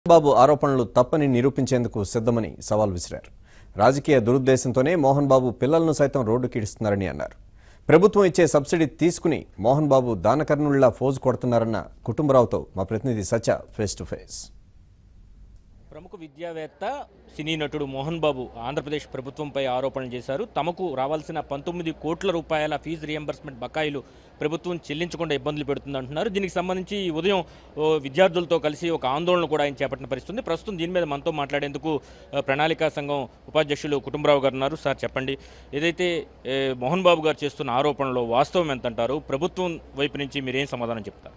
బాబు ఆరోపణలు తప్పని నిరూపించేందుకు సిద్ధమని సవాల్ విసిరారు రాజకీయ దురుద్దేశంతోనే మోహన్ బాబు పిల్లలను సైతం రోడ్డుకిడుస్తున్నారని అన్నారు ప్రభుత్వం ఇచ్చే సబ్సిడీ తీసుకుని మోహన్ బాబు దానకర్ణుల్లా ఫోజు కొడుతున్నారన్న కుటుంబరావుతో మా ప్రతినిధి సచ ఫేస్ టు ఫేస్ ప్రముఖ విద్యావేత్త సినీ నటుడు మోహన్ బాబు ఆంధ్రప్రదేశ్ ప్రభుత్వంపై ఆరోపణలు చేశారు తమకు రావాల్సిన పంతొమ్మిది కోట్ల రూపాయల ఫీజు రియంబర్స్మెంట్ బకాయిలు ప్రభుత్వం చెల్లించకుండా ఇబ్బందులు పెడుతుందంటున్నారు దీనికి సంబంధించి ఈ ఉదయం ఓ విద్యార్థులతో కలిసి ఒక ఆందోళన కూడా ఆయన చేపట్టిన పరిస్థితి ఉంది ప్రస్తుతం దీని మీద మనతో మాట్లాడేందుకు ఆ, ప్రణాళికా సంఘం ఉపాధ్యక్షులు కుటుంబరావు గారు ఉన్నారు సార్ చెప్పండి ఏదైతే ఏ, మోహన్ బాబు గారు చేస్తున్న ఆరోపణలో వాస్తవం ఎంత అంటారు ప్రభుత్వం వైపు నుంచి మీరేం సమాధానం చెప్తారు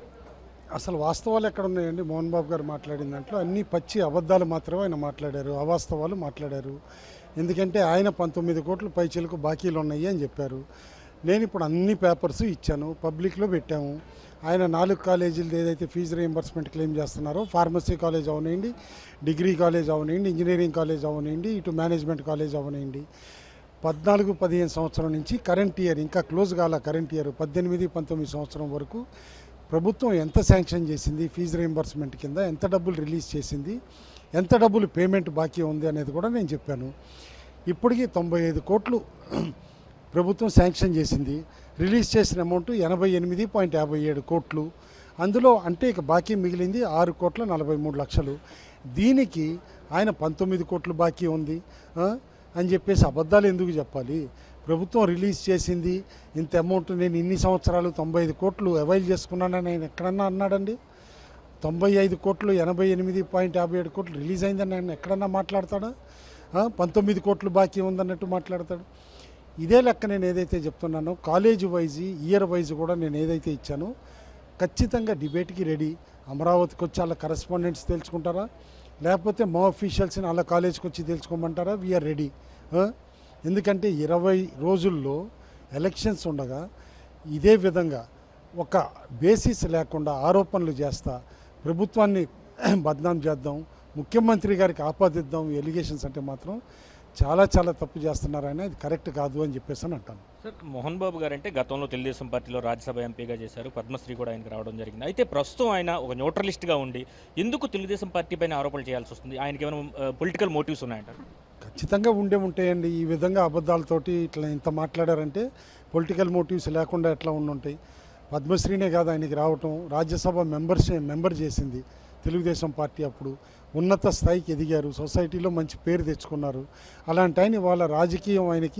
అసలు వాస్తవాలు ఎక్కడ ఉన్నాయండి మోహన్ బాబు గారు మాట్లాడిన దాంట్లో అన్ని పచ్చి అబద్ధాలు మాత్రమే ఆయన మాట్లాడారు అవాస్తవాలు మాట్లాడారు ఎందుకంటే ఆయన పంతొమ్మిది కోట్ల పైచీలకు బాకీలు ఉన్నాయి అని చెప్పారు నేను ఇప్పుడు అన్ని పేపర్స్ ఇచ్చాను పబ్లిక్లో పెట్టాము ఆయన నాలుగు కాలేజీలు ఏదైతే ఫీజు రియంబర్స్మెంట్ క్లెయిమ్ చేస్తున్నారో ఫార్మసీ కాలేజ్ అవనండి డిగ్రీ కాలేజ్ అవనండి ఇంజనీరింగ్ కాలేజ్ అవనండి ఇటు మేనేజ్మెంట్ కాలేజ్ అవనండి పద్నాలుగు పదిహేను సంవత్సరం నుంచి కరెంట్ ఇయర్ ఇంకా క్లోజ్ కాల కరెంట్ ఇయర్ పద్దెనిమిది పంతొమ్మిది సంవత్సరం వరకు ప్రభుత్వం ఎంత శాంక్షన్ చేసింది ఫీజు రియంబర్స్మెంట్ కింద ఎంత డబ్బులు రిలీజ్ చేసింది ఎంత డబ్బులు పేమెంట్ బాకీ ఉంది అనేది కూడా నేను చెప్పాను ఇప్పటికీ తొంభై ఐదు కోట్లు ప్రభుత్వం శాంక్షన్ చేసింది రిలీజ్ చేసిన అమౌంట్ ఎనభై ఎనిమిది పాయింట్ యాభై ఏడు కోట్లు అందులో అంటే ఇక బాకీ మిగిలింది ఆరు కోట్ల నలభై మూడు లక్షలు దీనికి ఆయన పంతొమ్మిది కోట్లు బాకీ ఉంది ఆ, అని చెప్పేసి అబద్ధాలు ఎందుకు చెప్పాలి ప్రభుత్వం రిలీజ్ చేసింది ఇంత అమౌంట్ నేను ఇన్ని సంవత్సరాలు తొంభై ఐదు కోట్లు అవైల్ చేసుకున్నానని ఆయన ఎక్కడన్నా అన్నాడండి తొంభై ఐదు కోట్లు ఎనభై ఎనిమిది పాయింట్ యాభై ఏడు కోట్లు రిలీజ్ అయిందని ఆయన ఎక్కడన్నా మాట్లాడతాడా ఆ, పంతొమ్మిది కోట్లు బాకీ ఉందన్నట్టు మాట్లాడతాడు ఇదే లెక్క నేను ఏదైతే చెప్తున్నానో కాలేజ్ వైజ్ ఇయర్ వైజ్ కూడా నేను ఏదైతే ఇచ్చానో ఖచ్చితంగా డిబేట్కి రెడీ అమరావతికి వచ్చి వాళ్ళ కరెస్పాండెంట్స్ తెలుసుకుంటారా లేకపోతే మా అఫీషియల్స్ని వాళ్ళ కాలేజ్కి వచ్చి తెలుసుకోమంటారా వీఆర్ రెడీ ఎందుకంటే ఇరవై రోజుల్లో ఎలక్షన్స్ ఉండగా ఇదే విధంగా ఒక బేసిస్ లేకుండా ఆరోపణలు చేస్తా ప్రభుత్వాన్ని బద్నాం చేద్దాం ముఖ్యమంత్రి గారికి ఆపాదిద్దాం ఎలిగేషన్స్ అంటే మాత్రం చాలా చాలా తప్పు చేస్తున్నారు ఆయన ఇది కరెక్ట్ కాదు అని చెప్పేసి అని అంటాను సార్ మోహన్ బాబు గారు అంటే గతంలో తెలుగుదేశం పార్టీలో రాజ్యసభ ఎంపీగా చేశారు పద్మశ్రీ కూడా ఆయనకు రావడం జరిగింది అయితే ప్రస్తుతం ఆయన ఒక న్యూట్రలిస్ట్గా ఉండి ఎందుకు తెలుగుదేశం పార్టీ పైన ఆరోపణలు చేయాల్సి వస్తుంది ఆయనకి ఏమైనా పొలిటికల్ మోటివ్స్ ఉన్నాయంటారు ఖచ్చితంగా ఉండే ఉంటాయండి ఈ విధంగా అబద్ధాలతోటి ఇట్లా ఇంత మాట్లాడారంటే పొలిటికల్ మోటివ్స్ లేకుండా ఎట్లా ఉండుంటాయి పద్మశ్రీనే కాదు ఆయనకి రావటం రాజ్యసభ మెంబర్స్ మెంబర్ చేసింది తెలుగుదేశం పార్టీ అప్పుడు ఉన్నత స్థాయికి ఎదిగారు సొసైటీలో మంచి పేరు తెచ్చుకున్నారు అలాంటి ఆయన వాళ్ళ రాజకీయం ఆయనకి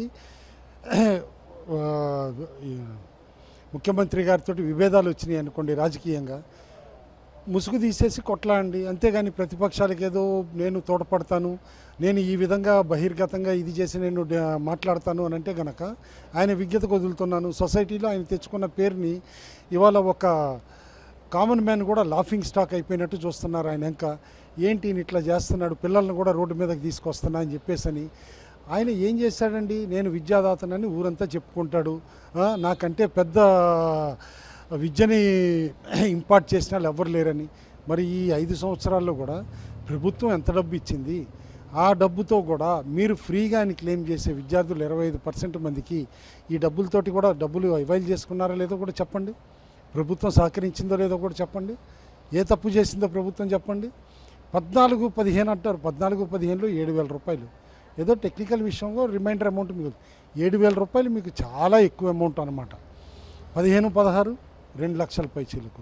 ఆ, ఈ ముఖ్యమంత్రి గారితో విభేదాలు వచ్చినాయి అనుకోండి రాజకీయంగా ముసుగు తీసేసి కొట్లాడండి అంతేగాని ప్రతిపక్షాలకు ఏదో నేను తోడ్పడతాను నేను ఈ విధంగా బహిర్గతంగా ఇది చేసి నేను డ- మాట్లాడతాను అని అంటే గనక ఆయన విజ్ఞతకు వదులుతున్నాను సొసైటీలో ఆయన తెచ్చుకున్న పేరుని ఇవాళ ఒక కామన్ మ్యాన్ కూడా లాఫింగ్ స్టాక్ అయిపోయినట్టు చూస్తున్నారు ఆయన ఇంకా ఏంటి ఈయన ఇట్లా చేస్తున్నాడు పిల్లల్ని కూడా రోడ్డు మీదకి తీసుకొస్తున్నా అని చెప్పేసి అని ఆయన ఏం చేశాడండి నేను విద్యాదాతనని ఊరంతా చెప్పుకుంటాడు ఆ, నాకంటే పెద్ద విద్యని ఇంపార్ట్ చేసిన వాళ్ళు ఎవ్వరు లేరని మరి ఈ ఐదు సంవత్సరాల్లో కూడా ప్రభుత్వం ఎంత డబ్బు ఇచ్చింది ఆ డబ్బుతో కూడా మీరు ఫ్రీగా అని క్లెయిమ్ చేసే విద్యార్థులు ఇరవై ఐదు పర్సెంట్ మందికి ఈ డబ్బులతోటి కూడా డబ్బులు అవైల్ చేసుకున్నారో లేదో కూడా చెప్పండి ప్రభుత్వం సహకరించిందో లేదో కూడా చెప్పండి ఏ తప్పు చేసిందో ప్రభుత్వం చెప్పండి పద్నాలుగు పదిహేను అంటారు పద్నాలుగు పదిహేనులో ఏడు వేల రూపాయలు ఏదో టెక్నికల్ విషయంలో రిమైండర్ అమౌంట్ మీకు ఏడు వేల రూపాయలు మీకు చాలా ఎక్కువ అమౌంట్ అనమాట పదిహేను పదహారు రెండు లక్షల పైచీలకు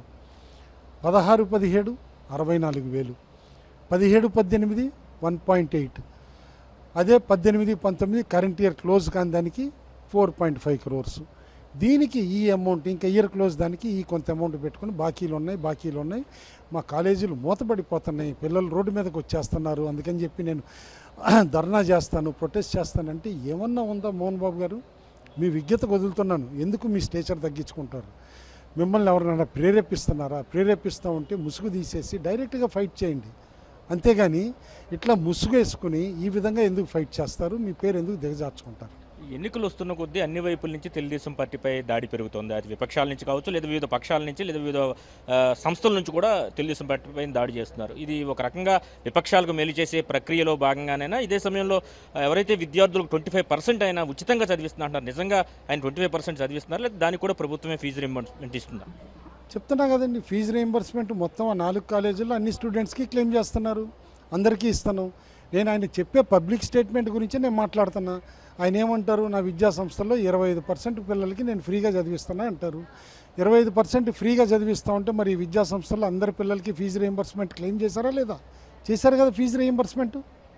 పదహారు పదిహేడు అరవై నాలుగు వేలు పదిహేడు పద్దెనిమిది వన్ పాయింట్ ఎయిట్ అదే పద్దెనిమిది పంతొమ్మిది కరెంట్ ఇయర్ క్లోజ్ కాని దానికి ఫోర్ పాయింట్ ఫైవ్ క్రోర్స్ దీనికి ఈ అమౌంట్ ఇంకా ఇయర్ క్లోజ్ దానికి ఈ కొంత అమౌంట్ పెట్టుకొని బాకీలు ఉన్నాయి బాకీలు ఉన్నాయి మా కాలేజీలు మూతపడిపోతున్నాయి పిల్లలు రోడ్డు మీదకి వచ్చేస్తున్నారు అందుకని చెప్పి నేను ధర్నా చేస్తాను ప్రొటెస్ట్ చేస్తానంటే ఏమన్నా ఉందా మోహన్ బాబు గారు మీ విజ్ఞత వదులుతున్నాను ఎందుకు మీ స్టేచర్ తగ్గించుకుంటారు మిమ్మల్ని ఎవరైనా ప్రేరేపిస్తున్నారా ప్రేరేపిస్తూ ఉంటే ముసుగు తీసేసి డైరెక్ట్గా ఫైట్ చేయండి అంతేగాని ఇట్లా ముసుగు వేసుకుని ఈ విధంగా ఎందుకు ఫైట్ చేస్తారు మీ పేరు ఎందుకు దిగజార్చుకుంటారు ఎన్నికలు వస్తున్న కొద్దీ అన్ని వైపుల నుంచి తెలుగుదేశం పార్టీపై దాడి పెరుగుతోంది అది విపక్షాల నుంచి కావచ్చు లేదా వివిధ పక్షాల నుంచి లేదా వివిధ ఆ, సంస్థల నుంచి కూడా తెలుగుదేశం పార్టీపై దాడి చేస్తున్నారు ఇది ఒక రకంగా విపక్షాలకు మేలు చేసే ప్రక్రియలో భాగంగానైనా ఇదే సమయంలో ఆ, ఎవరైతే విద్యార్థులకు ట్వంటీ ఫైవ్ పర్సెంట్ ఆయన ఉచితంగా చదివిస్తున్నా అంటారు నిజంగా ఆయన ట్వంటీ ఫైవ్ పర్సెంట్ చదివిస్తున్నారు లేదా దానికి కూడా ప్రభుత్వమే ఫీజు రింబర్స్మెంట్ ఇస్తుందా చెప్తున్నా కదండి ఫీజు రీయింబర్స్మెంట్ మొత్తం ఆ నాలుగు కాలేజీల్లో అన్ని స్టూడెంట్స్కి క్లెయిమ్ చేస్తున్నారు అందరికీ ఇస్తాను నేను ఆయన చెప్పే పబ్లిక్ స్టేట్మెంట్ గురించే నేను మాట్లాడుతున్నా ఆయన ఏమంటారు నా విద్యా సంస్థల్లో ఇరవై ఐదు పర్సెంట్ పిల్లలకి నేను ఫ్రీగా చదివిస్తున్నా అంటారు ఇరవై ఐదు పర్సెంట్ ఫ్రీగా చదివిస్తా ఉంటే మరి ఈ విద్యా సంస్థల్లో అందరి పిల్లలకి ఫీజు రీయింబర్స్మెంట్ క్లెయిమ్ చేశారా లేదా చేశారు కదా ఫీజు రీయింబర్స్మెంట్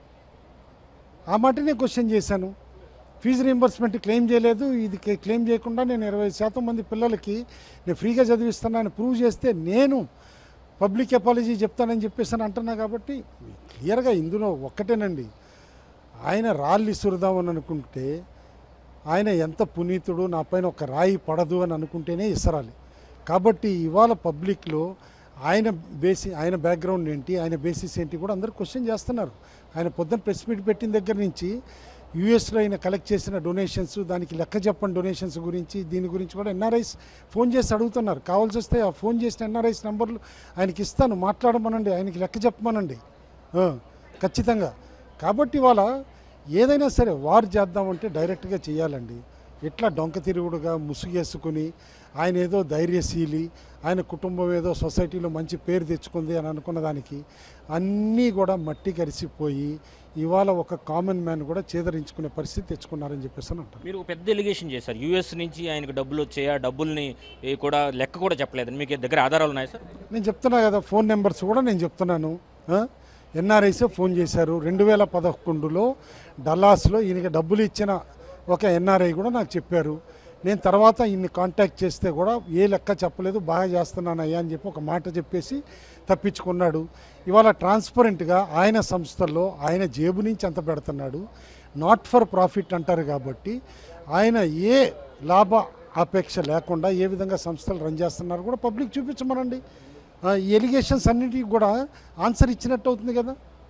ఆ మాట నేను క్వశ్చన్ చేశాను ఫీజు రీయింబర్స్మెంట్ క్లెయిమ్ చేయలేదు ఇది కే- క్లెయిమ్ చేయకుండా నేను ఇరవై శాతం మంది పిల్లలకి నేను ఫ్రీగా చదివిస్తున్నాను ప్రూవ్ చేస్తే నేను పబ్లిక్ అపాలజీ చెప్తానని చెప్పేసి అని అంటున్నా కాబట్టి క్లియర్గా ఇందులో ఒక్కటేనండి ఆయన రాళ్ళు ఇసురుదామని అనుకుంటే ఆయన ఎంత పునీతుడు నా పైన ఒక రాయి పడదు అని అనుకుంటేనే ఇసరాలి కాబట్టి ఇవాళ పబ్లిక్లో ఆయన బేసి ఆయన బ్యాక్గ్రౌండ్ ఏంటి ఆయన బేసిస్ ఏంటి కూడా అందరూ క్వశ్చన్ చేస్తున్నారు ఆయన పొద్దున్న ప్రెస్ మీట్ పెట్టిన దగ్గర నుంచి యూఎస్లో ఆయన కలెక్ట్ చేసిన డొనేషన్స్ దానికి లెక్క చెప్పని డొనేషన్స్ గురించి దీని గురించి కూడా ఎన్ఆర్ఐస్ ఫోన్ చేసి అడుగుతున్నారు కావాల్సి వస్తే ఆ ఫోన్ చేసిన ఎన్ఆర్ఐస్ నెంబర్లు ఆయనకి ఇస్తాను మాట్లాడమనండి ఆయనకి లెక్క చెప్పమనండి ఆ, ఖచ్చితంగా కాబట్టి ఇవాళ ఏదైనా సరే వారు చేద్దామంటే డైరెక్ట్గా చేయాలండి ఎట్లా డొంక తిరుగుడుగా ముసుగేసుకుని ఆయన ఏదో ధైర్యశీలి ఆయన కుటుంబం ఏదో సొసైటీలో మంచి పేరు తెచ్చుకుంది అని అనుకున్న దానికి అన్నీ కూడా మట్టి కరిసిపోయి ఇవాళ ఒక కామన్ మ్యాన్ కూడా చేదరించుకునే పరిస్థితి తెచ్చుకున్నారని చెప్పేసి అని అంటారు మీరు ఒక పెద్ద ఎలిగేషన్ చేశారు యూఎస్ నుంచి ఆయనకు డబ్బులు వచ్చాయి ఆ డబ్బుల్ని ఏ కూడా లెక్క కూడా చెప్పలేదని మీకు దగ్గర ఆధారాలు ఉన్నాయి సార్ నేను చెప్తున్నా కదా ఫోన్ నెంబర్స్ కూడా నేను చెప్తున్నాను ఎన్ఆర్ఐస్ ఫోన్ చేశారు రెండు వేల పదకొండులో డల్లాస్లో ఈయనకి డబ్బులు ఇచ్చిన ఒక ఎన్ఆర్ఐ కూడా నాకు చెప్పారు నేను తర్వాత ఈయన్ని కాంటాక్ట్ చేస్తే కూడా ఏ లెక్క చెప్పలేదు బాగా చేస్తున్నాను అయ్యా అని చెప్పి ఒక మాట చెప్పేసి తప్పించుకున్నాడు ఇవాళ ట్రాన్స్పరెంట్గా ఆయన సంస్థల్లో ఆయన జేబు నుంచి అంత పెడుతున్నాడు నాట్ ఫర్ ప్రాఫిట్ అంటారు కాబట్టి ఆయన ఏ లాభ ఆపేక్ష లేకుండా ఏ విధంగా సంస్థలు రన్ చేస్తున్నారు కూడా పబ్లిక్ చూపించమనండి ఆ, ఈ ఎలిగేషన్స్ అన్నిటికీ కూడా ఆన్సర్ ఇచ్చినట్టు అవుతుంది కదా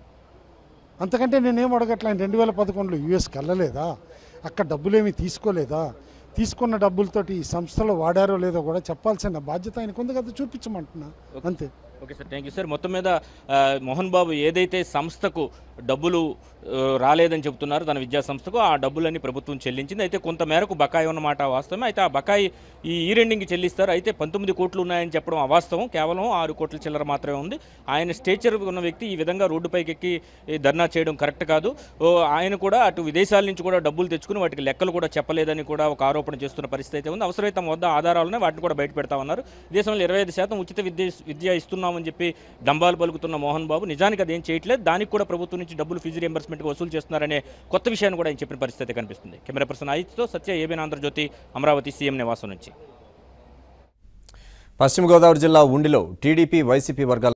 అంతకంటే నేనేం అడగట్లే ఆయన రెండు వేల పదకొండులో యూఎస్కి వెళ్ళలేదా అక్కడ డబ్బులేమీ తీసుకోలేదా తీసుకున్న డబ్బులతోటి ఈ సంస్థలో వాడారో లేదో కూడా చెప్పాల్సిన బాధ్యత ఆయనకు ఉంది కదా చూపించమంటున్నా అంతే okay sir thank you sir మొత్తం మీద ఆ, మోహన్ బాబు ఏదైతే సంస్థకు డబ్బులు ఆ, రాలేదని చెబుతున్నారు తన విద్యా సంస్థకు ఆ డబ్బులన్నీ ప్రభుత్వం చెల్లించింది అయితే కొంత మేరకు బకాయి ఉన్నమాట వాస్తవమే అయితే ఆ బకాయి ఈ ఈ రెండింగ్కి చెల్లిస్తారు అయితే పంతొమ్మిది కోట్లు ఉన్నాయని చెప్పడం అవాస్తవం కేవలం ఆరు కోట్ల చిల్లర మాత్రమే ఉంది ఆయన స్టేచర్ ఉన్న వ్యక్తి ఈ విధంగా రోడ్డుపైకి ఎక్కి ఈ ధర్నా చేయడం కరెక్ట్ కాదు ఓ, ఆయన కూడా అటు విదేశాల నుంచి కూడా డబ్బులు తెచ్చుకుని వాటికి లెక్కలు కూడా చెప్పలేదని కూడా ఒక ఆరోపణ చేస్తున్న పరిస్థితి అయితే ఉంది అవసరమైతే తమ వద్ద ఆధారాలున్నాయి వాటిని కూడా బయట పెడతామన్నారు దేశంలో ఇరవై ఐదు శాతం ఉచిత విద్య విద్య ఇస్తున్నామని చెప్పి డంబాలు పలుకుతున్న మోహన్ బాబు నిజానికి అదేం చేయట్లేదు దానికి కూడా ప్రభుత్వం నుంచి డబ్బులు ఫీజు రియంబర్స్మెంట్గా వసూలు చేస్తున్నారనే కొత్త విషయాన్ని కూడా ఆయన చెప్పిన పరిస్థితి కనిపిస్తుంది కెమెరా పర్సన్ ఆయిత్తో సత్య ఏబిన్ ఆంధ్రజ్యోతి అమరావతి సీఎం నివాసం నుంచి పశ్చిమ గోదావరి జిల్లా ఉండిలో టీడీపీ వైసీపీ వర్గాల